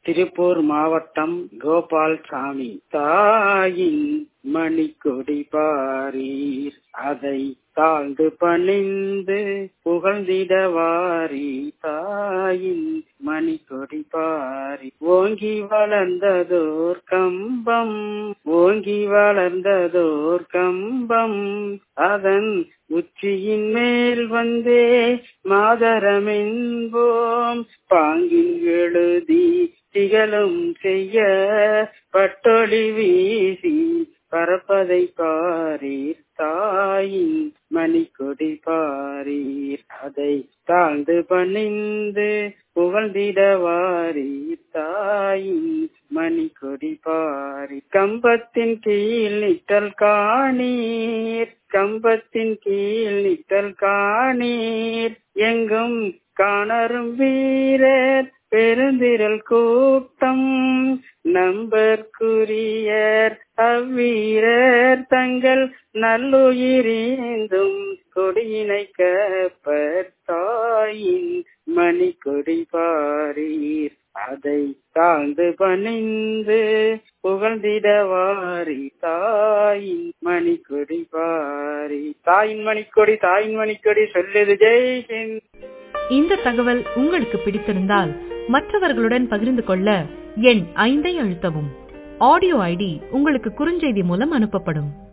திருப்பூர் மாவட்டம் கோபால்சாமி தாயின் மணிக்கொடி பாரீர் அதை தாழ்ந்து பணிந்து புகழ்ந்திடவாரி தாயின் மணிக்கொடி பாரி ஓங்கி வளர்ந்ததோர் கம்பம் ஓங்கி வளர்ந்ததோர் கம்பம் அதன் உச்சியின் மேல் வந்தே மாதரமென்போம் பாங்கில் எழுதி திகழும் செய்ய பட்டொளி வீசி பரப்பதை பாரீர் தாயின் மணிக்கொடி பாரீர் அதை தாழ்ந்து பணிந்து புகழ்ந்திடவாரீர் தாயின் மணிக்கொடி பாரி கம்பத்தின் கீழ் நிற்றல் காணீர் கம்பத்தின் கீழ் நிற்றல் காணீர் எங்கும் காணரும் வீரர் பெருந்திரல் கூட்டம் நம்பற்குரியர் அவ்வீரர் தங்கள் நல்லுயிரேந்தும் கொடியினை கப்பர் தாயின் மணி கொடி பாரீர் அதை தாழ்ந்து பணிந்து புகழ்ந்திடவாரி தாயின் மணிக்கொடி பாரி தாயின் மணிக்கொடி தாயின் மணிக்கொடி சொல்லுது ஜெய் ஹிந்த் இந்த தகவல் உங்களுக்கு பிடித்திருந்தால் மற்றவர்களுடன் பகிர்ந்து கொள்ள எண் ஐந்தை அழுத்தவும் ஆடியோ ஐடி உங்களுக்கு குறுஞ்செய்தி மூலம் அனுப்பப்படும்